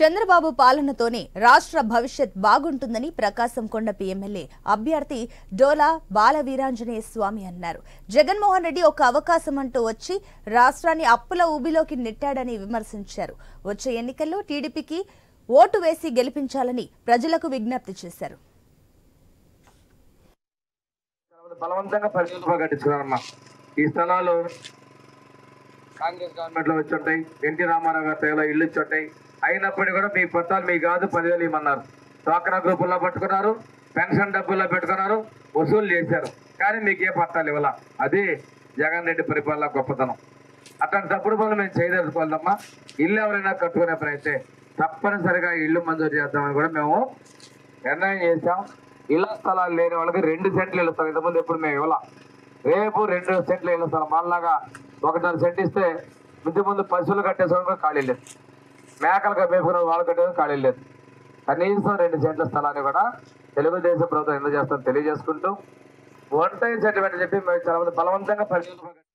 చంద్రబాబు పాలనతోనే రాష్ట్ర భవిష్యత్ బాగుంటుందని ప్రకాశం కొండపి ఎమ్మెల్యే అభ్యర్థి డోలా బాల వీరాంజనేయ స్వామి అన్నారు జగన్మోహన్ రెడ్డి ఒక అవకాశం అంటూ వచ్చి రాష్ట్రాన్ని అప్పుల ఊబిలోకి నెట్టాడని విమర్శించారు వచ్చే ఎన్నికల్లో టీడీపీకి ఓటు వేసి గెలిపించాలని ప్రజలకు విజ్ఞప్తి చేశారు బలవంతంగా పరిశీలన కట్టించుకున్నారమ్మా ఈ స్థలాలు కాంగ్రెస్ గవర్నమెంట్ లో వచ్చి ఉంటాయి ఎన్టీ రామారావు గారి టైంలో ఇల్లు వచ్చి ఉంటాయి అయినప్పటికీ కూడా మీ పట్టాలు మీ కాదు పదివేలు ఇవ్వమన్నారు డ్వాక్రా గ్రూపుల్లో పట్టుకున్నారు పెన్షన్ డబ్బుల్లో పెట్టుకున్నారు వసూలు చేశారు కానీ మీకు ఏ పట్టాలు ఇవ్వాల అది జగన్ రెడ్డి పరిపాలన గొప్పతనం అట్లాంటి తప్పుడు పనులు మేము చేయదలుచుకోవాలమ్మా ఇల్లు ఎవరైనా కట్టుకునే ప్రయత్నం తప్పనిసరిగా ఇల్లు మంజూరు చేద్దామని కూడా మేము నిర్ణయం చేశాం ఇళ్ల స్థలాలు లేని వాళ్ళకి రెండు సెంట్లు ఇళ్ళ స్థలం ఇంతకుముందు ఎప్పుడు మేము ఇవ్వాల రేపు రెండు సెంట్లు ఇళ్ళ స్థలం మళ్ళాగా ఒకటిన్నర సెంట్ ఇస్తే ఇంటి ముందు పశువులు కట్టేసుకోవడం కూడా ఖాళీ లేదు మేకలుగా మేపుకున్న వాళ్ళు కట్టేది ఖాళీ లేదు కనీసం రెండు సెంట్ల స్థలాన్ని కూడా తెలుగుదేశం ప్రభుత్వం ఎందుకు చేస్తారో తెలియజేసుకుంటూ వన్ టైం సెటిల్మెంట్ చెప్పి మేము చాలా మంది బలవంతంగా పరిశీలన